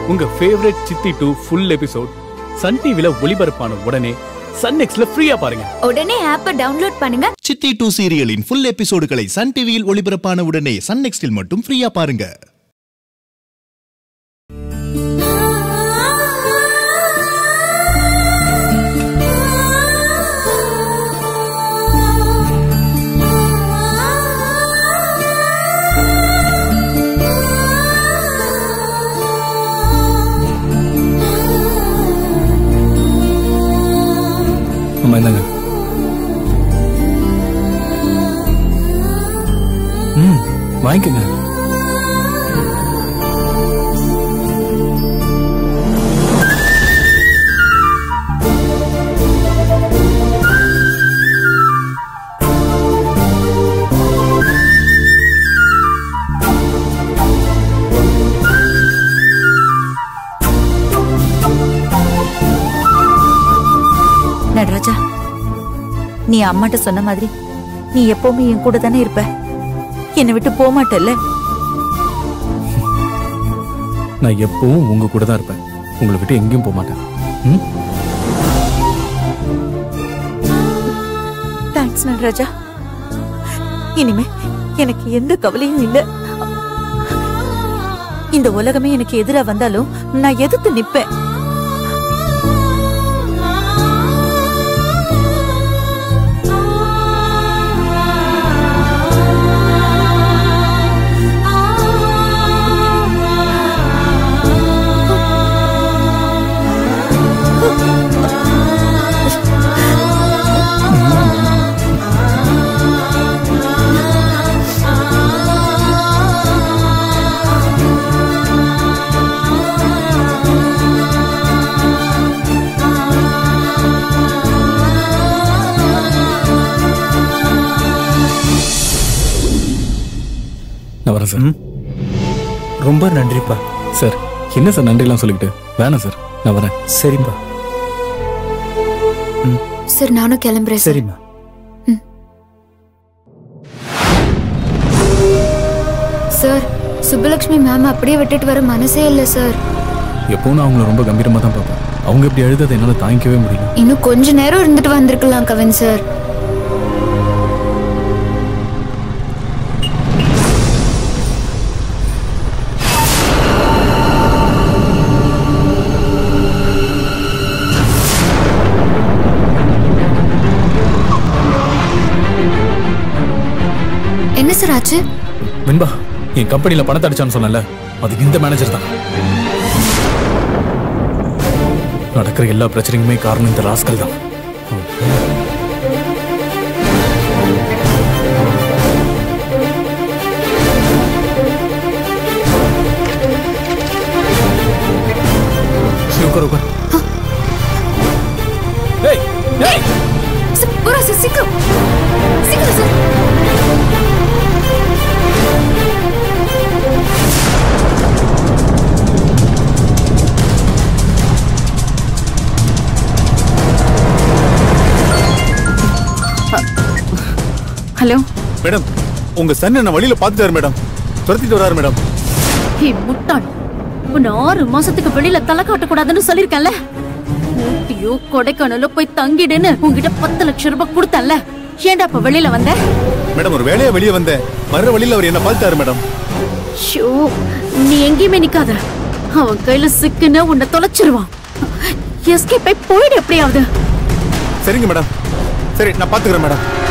உங்க ஃபேவரட் சித்தி two full episode Sun டிவில ஒளிபரப்பான உடனே சன் நெக்ஸ்ட்ல ஃப்ரீயா பாருங்க உடனே ஆப்பை டவுன்லோட் பண்ணுங்க சித்தி டூ சீரியலின் ஃபுல் எபிசோடுகளை சன் டிவியில் ஒளிபரப்பான உடனே சன் நெக்ஸ்டில் மட்டும் ஃப்ரீயா பாருங்க அம்மா இந்தாங்க ம் வாங்கிக்கோங்க நடராஜா நீ அம்மாட்ட சொன்ன மாதிரி நீ எப்பவுமே என் கூட தானே இருப்ப என்னை விட்டு போக மாட்டல்ல நான் எப்பவும் உங்க கூட தான் இருப்பேன் உங்களை விட்டு எங்கேயும் போக மாட்டேன் ம் தேங்க்ஸ் நடராஜா இனிமே எனக்கு எந்த கவலையும் இல்ல இந்த உலகமே எனக்கு எதிரா வந்தாலும் நான் எதிர்த்து நிப்பேன் நான் வரேன் சார் ரொம்ப நன்றிப்பா சார் என்ன சார் நன்றிலாம் சொல்லிக்கிட்டு வேணாம் சார் நான் வரேன் சரிப்பா சார் நானும் கிளம்புறேன் சார் சரிம்மா சார் சுப்புலட்சுமி மேம் அப்படியே விட்டுட்டு வர மனசே இல்ல சார் எப்பவும் நான் அவங்கள ரொம்ப கம்பீரமா தான் பார்ப்பேன் அவங்க இப்படி அழுததை என்னால் தாங்கிக்கவே முடியல இன்னும் கொஞ்ச நேரம் இருந்துட்டு வந்திருக்கலாம் கவின் சார் என்ன சார் ஆச்சு வெண்பா என் கம்பெனில பணத்தை அடிச்சான்னு சொன்னல அது இந்த மேனேஜர் தான் நடக்கிற எல்லா பிரச்சனைக்குமே காரணம் இந்த ராஸ்கல் தான் சரி, உட்காரு உட்காரு ஏய் ஏய் சார் போறா சார் சீக்கிரம் சீக்கிரம் சார் ஹலோ மேடம் உங்க சன் என்ன வழியில பாத்துட்டாரு மேடம் துரத்திட்டு வராரு மேடம் ஹே முட்டாள் உன்னை ஆறு மாசத்துக்கு வெளியில தலை காட்டக்கூடாதுன்னு சொல்லிருக்கேன்ல ஊட்டியோ கொடைக்கானலோ போய் தங்கிடுன்னு உன்கிட்ட பத்து லட்சம் ரூபாய் கொடுத்தேன்ல ஏன்டா இப்ப வெளியில வந்த மேடம் ஒரு வேலையா வெளியே வந்தேன் வர்ற வழியில அவர் என்ன பாத்துட்டாரு மேடம் ஷோ நீ எங்கேயுமே நிக்காத அவன் கையில சிக்குன்னு உன்னை தொலைச்சிருவான் எஸ்கேப் ஆகி போயிடு எப்படியாவது சரிங்க மேடம் சரி நான் பாத்துக்கிறேன் மேடம்